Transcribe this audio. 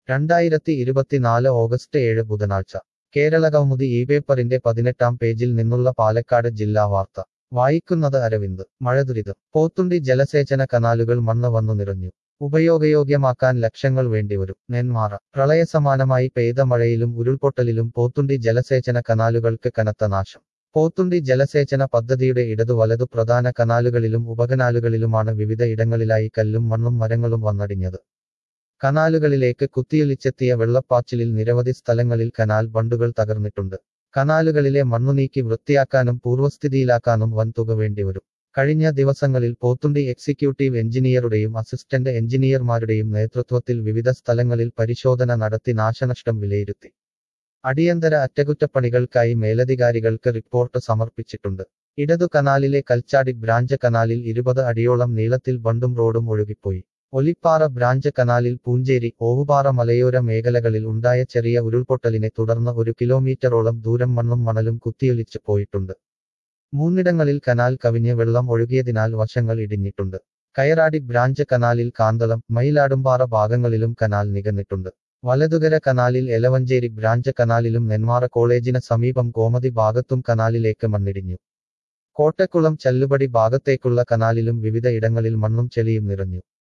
രണ്ടായിരത്തി ഇരുപത്തിനാല് ഓഗസ്റ്റ് ഏഴ് ബുധനാഴ്ച കേരളകൗമുദി ഈ പേപ്പറിന്റെ പതിനെട്ടാം പേജിൽ നിന്നുള്ള പാലക്കാട് ജില്ലാ വാർത്ത വായിക്കുന്നത് അരവിന്ദ് മഴദുരിതം പോത്തുണ്ടി ജലസേചന കനാലുകൾ മണ്ണ് വന്നു നിറഞ്ഞു ഉപയോഗയോഗ്യമാക്കാൻ ലക്ഷങ്ങൾ വേണ്ടിവരും നെന്മാറ പ്രളയസമാനമായി പെയ്ത മഴയിലും ഉരുൾപൊട്ടലിലും പോത്തുണ്ടി ജലസേചന കനാലുകൾക്ക് കനത്ത നാശം പോത്തുണ്ടി ജലസേചന പദ്ധതിയുടെ ഇടതു വലതു പ്രധാന കനാലുകളിലും ഉപകനാലുകളിലുമാണ് വിവിധ ഇടങ്ങളിലായി കല്ലും മണ്ണും മരങ്ങളും വന്നടിഞ്ഞത് കനാലുകളിലേക്ക് കുത്തിയൊലിച്ചെത്തിയ വെള്ളപ്പാച്ചിലിൽ നിരവധി സ്ഥലങ്ങളിൽ കനാൽ ബണ്ടുകൾ തകർന്നിട്ടുണ്ട് കനാലുകളിലെ മണ്ണുനീക്കി വൃത്തിയാക്കാനും പൂർവ്വസ്ഥിതിയിലാക്കാനും വൻ തുക വേണ്ടിവരും കഴിഞ്ഞ ദിവസങ്ങളിൽ പോത്തുണ്ടി എക്സിക്യൂട്ടീവ് എഞ്ചിനീയറുടെയും അസിസ്റ്റന്റ് എഞ്ചിനീയർമാരുടെയും നേതൃത്വത്തിൽ വിവിധ സ്ഥലങ്ങളിൽ പരിശോധന നടത്തി നാശനഷ്ടം വിലയിരുത്തി അടിയന്തര അറ്റകുറ്റപ്പണികൾക്കായി മേലധികാരികൾക്ക് റിപ്പോർട്ട് സമർപ്പിച്ചിട്ടുണ്ട് ഇടതു കനാലിലെ കൽച്ചാടി ബ്രാഞ്ച് കനാലിൽ ഇരുപത് അടിയോളം നീളത്തിൽ ബണ്ടും റോഡും ഒഴുകിപ്പോയി ഒലിപ്പാറ ബ്രാഞ്ച് കനാലിൽ പൂഞ്ചേരി ഓവുപാറ മലയോര മേഖലകളിൽ ഉണ്ടായ ചെറിയ ഉരുൾപൊട്ടലിനെ തുടർന്ന് ഒരു കിലോമീറ്ററോളം ദൂരം മണ്ണും മണലും കുത്തിയൊലിച്ച് പോയിട്ടുണ്ട് മൂന്നിടങ്ങളിൽ കനാൽ കവിഞ്ഞ് വെള്ളം ഒഴുകിയതിനാൽ വശങ്ങൾ ഇടിഞ്ഞിട്ടുണ്ട് കയറാടി ബ്രാഞ്ച് കനാലിൽ കാന്തളം മയിലാടുംപാറ ഭാഗങ്ങളിലും കനാൽ നികന്നിട്ടുണ്ട് വലതുകര കനാലിൽ എലവഞ്ചേരി ബ്രാഞ്ച് കനാലിലും നെന്മാറ കോളേജിന് സമീപം ഗോമതി ഭാഗത്തും കനാലിലേക്ക് മണ്ണിടിഞ്ഞു കോട്ടക്കുളം ചല്ലുപടി ഭാഗത്തേക്കുള്ള കനാലിലും വിവിധ ഇടങ്ങളിൽ മണ്ണും ചെളിയും നിറഞ്ഞു